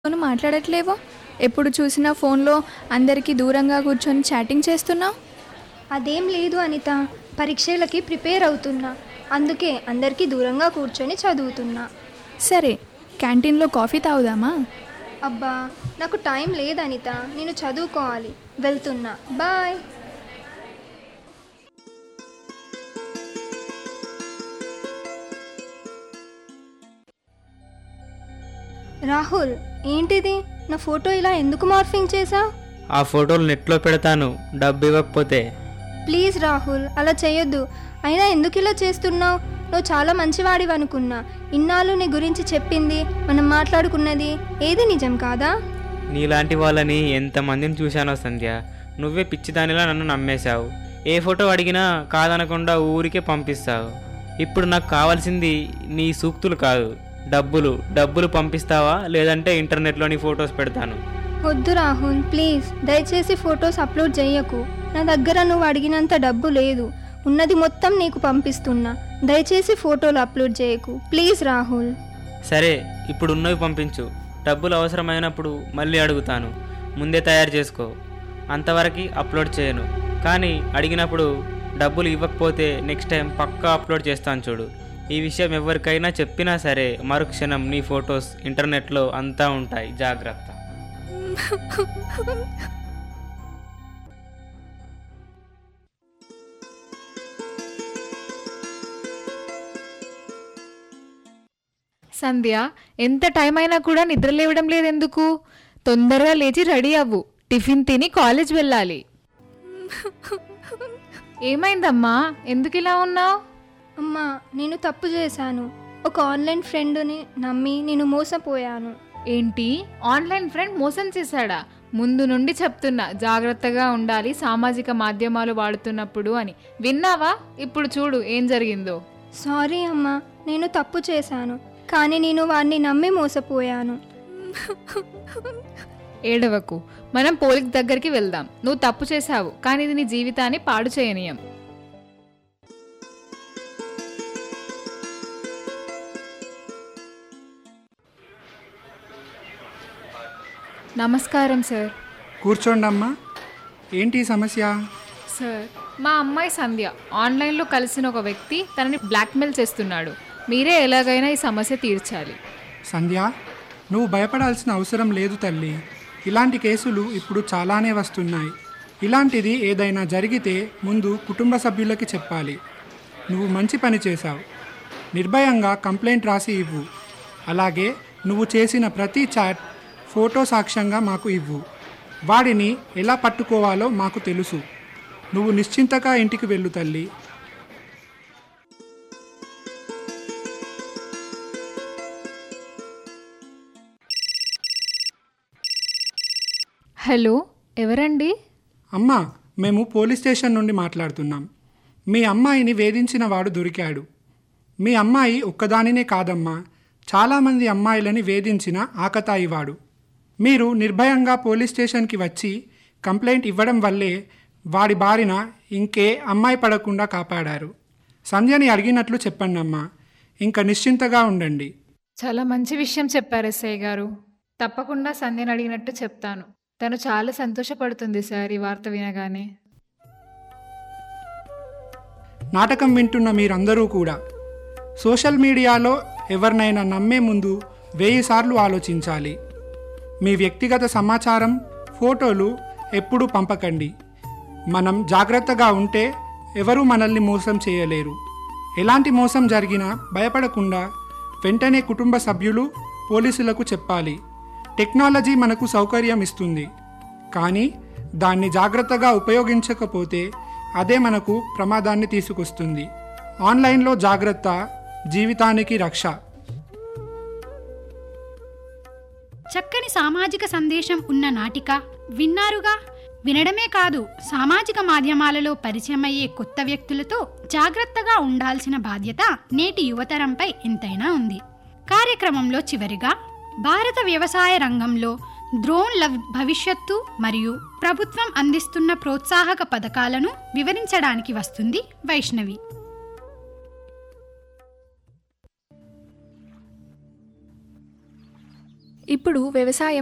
phone మాట్లాడట్లేవో ఎప్పుడు చూసినా ఫోన్లో అందరికీ దూరంగా కూర్చొని చాటింగ్ చేస్తున్నావు అదేం లేదు అనిత పరీక్షలకి ప్రిపేర్ అవుతున్నా అందుకే అందరికీ దూరంగా కూర్చొని చదువుతున్నా సరే క్యాంటీన్లో కాఫీ తాగుదామా అబ్బా నాకు టైం లేదు అనిత నేను చదువుకోవాలి వెళ్తున్నా బాయ్ రాహుల్ ఏంటిది నా ఫోటో ఇలా ఎందుకు మార్ఫింగ్ చేసా ఆ ఫోటోలు నెట్లో పెడతాను డబ్బు ఇవ్వకపోతే ప్లీజ్ రాహుల్ అలా చేయొద్దు అయినా ఎందుకు ఇలా చేస్తున్నావు నువ్వు చాలా మంచివాడివి అనుకున్నా ఇన్నాళ్ళు నీ గురించి చెప్పింది మనం మాట్లాడుకున్నది ఏది నిజం కాదా నీలాంటి వాళ్ళని ఎంతమందిని చూశానో సంధ్య నువ్వే పిచ్చిదానిలా నన్ను నమ్మేశావు ఏ ఫోటో అడిగినా కాదనకుండా ఊరికే పంపిస్తావు ఇప్పుడు నాకు కావాల్సింది నీ సూక్తులు కాదు డబ్బులు డబ్బులు పంపిస్తావా లేదంటే ఇంటర్నెట్లోని ఫొటోస్ పెడతాను వద్దు రాహుల్ ప్లీజ్ దయచేసి ఫొటోస్ అప్లోడ్ చేయకు నా దగ్గర నువ్వు అడిగినంత డబ్బు లేదు ఉన్నది మొత్తం నీకు పంపిస్తున్నా దయచేసి ఫోటోలు అప్లోడ్ చేయకు ప్లీజ్ రాహుల్ సరే ఇప్పుడు ఉన్నవి పంపించు డబ్బులు అవసరమైనప్పుడు మళ్ళీ అడుగుతాను ముందే తయారు చేసుకో అంతవరకు అప్లోడ్ చేయను కానీ అడిగినప్పుడు డబ్బులు ఇవ్వకపోతే నెక్స్ట్ టైం పక్కా అప్లోడ్ చేస్తాను చూడు ఈ విషయం ఎవరికైనా చెప్పినా సరే మరుక్షణం నీ ఫొటోస్ ఇంటర్నెట్లో అంతా ఉంటాయి జాగ్రత్త సంధ్య ఎంత టైం అయినా కూడా నిద్ర లేవడం లేదెందుకు తొందరగా లేచి రెడీ అవ్వు టిఫిన్ తిని కాలేజ్ వెళ్ళాలి ఏమైందమ్మా ఎందుకు ఇలా ఉన్నావు అమ్మా నేను తప్పు చేశాను ఒక ఆన్లైన్ ఫ్రెండ్ని నమ్మి నేను మోసపోయాను ఏంటి ఆన్లైన్ ఫ్రెండ్ మోసం చేశాడా ముందు నుండి చెప్తున్నా జాగ్రత్తగా ఉండాలి సామాజిక మాధ్యమాలు వాడుతున్నప్పుడు అని విన్నావా ఇప్పుడు చూడు ఏం జరిగిందో సారీ అమ్మా నేను తప్పు చేశాను కానీ నేను వాడిని నమ్మి మోసపోయాను ఏడవకు మనం పోలిక్ దగ్గరికి వెళ్దాం నువ్వు తప్పు చేశావు కానీ ఇది నీ జీవితాన్ని పాడు చేయనీయం నమస్కారం సార్ కూర్చోండమ్మా ఏంటి ఈ సమస్య సార్ మా అమ్మాయి సంధ్య ఆన్లైన్లో కలిసిన ఒక వ్యక్తి తనని బ్లాక్మెయిల్ చేస్తున్నాడు మీరే ఎలాగైనా ఈ సమస్య తీర్చాలి సంధ్య నువ్వు భయపడాల్సిన అవసరం లేదు తల్లి ఇలాంటి కేసులు ఇప్పుడు చాలానే వస్తున్నాయి ఇలాంటిది ఏదైనా జరిగితే ముందు కుటుంబ సభ్యులకి చెప్పాలి నువ్వు మంచి పని చేశావు నిర్భయంగా కంప్లైంట్ రాసి ఇవ్వు అలాగే నువ్వు చేసిన ప్రతి చాట్ ఫోటో సాక్ష్యంగా మాకు ఇవ్వు వాడిని ఎలా పట్టుకోవాలో మాకు తెలుసు నువ్వు నిశ్చింతగా ఇంటికి వెళ్ళు తల్లి హలో ఎవరండి అమ్మా మేము పోలీస్ స్టేషన్ నుండి మాట్లాడుతున్నాం మీ అమ్మాయిని వేధించిన వాడు దొరికాడు మీ అమ్మాయి ఒక్కదానినే కాదమ్మా చాలామంది అమ్మాయిలని వేధించిన ఆకతాయివాడు మీరు నిర్భయంగా పోలీస్ స్టేషన్కి వచ్చి కంప్లైంట్ ఇవ్వడం వల్లే వాడి బారిన ఇంకే అమ్మాయి పడకుండా కాపాడారు సంధ్యని అడిగినట్లు చెప్పండి అమ్మా ఇంకా నిశ్చింతగా ఉండండి చాలా మంచి విషయం చెప్పారు ఎస్ఐ గారు తప్పకుండా సంధ్యను అడిగినట్టు చెప్తాను తను చాలా సంతోషపడుతుంది సార్ ఈ వార్త వినగానే నాటకం వింటున్న మీరందరూ కూడా సోషల్ మీడియాలో ఎవరినైనా నమ్మే ముందు వెయ్యి సార్లు ఆలోచించాలి మీ వ్యక్తిగత సమాచారం ఫోటోలు ఎప్పుడూ పంపకండి మనం జాగ్రత్తగా ఉంటే ఎవరూ మనల్ని మోసం చేయలేరు ఎలాంటి మోసం జరిగినా భయపడకుండా వెంటనే కుటుంబ సభ్యులు పోలీసులకు చెప్పాలి టెక్నాలజీ మనకు సౌకర్యం ఇస్తుంది కానీ దాన్ని జాగ్రత్తగా ఉపయోగించకపోతే అదే మనకు ప్రమాదాన్ని తీసుకొస్తుంది ఆన్లైన్లో జాగ్రత్త జీవితానికి రక్ష చక్కని సామాజిక సందేశం ఉన్న నాటిక విన్నారుగా వినడమే కాదు సామాజిక మాధ్యమాలలో పరిచయమయ్యే కొత్త వ్యక్తులతో జాగ్రత్తగా ఉండాల్సిన బాధ్యత నేటి యువతరంపై ఎంతైనా ఉంది కార్యక్రమంలో చివరిగా భారత వ్యవసాయ రంగంలో డ్రోన్ల భవిష్యత్తు మరియు ప్రభుత్వం అందిస్తున్న ప్రోత్సాహక పథకాలను వివరించడానికి వస్తుంది వైష్ణవి ఇప్పుడు వ్యవసాయం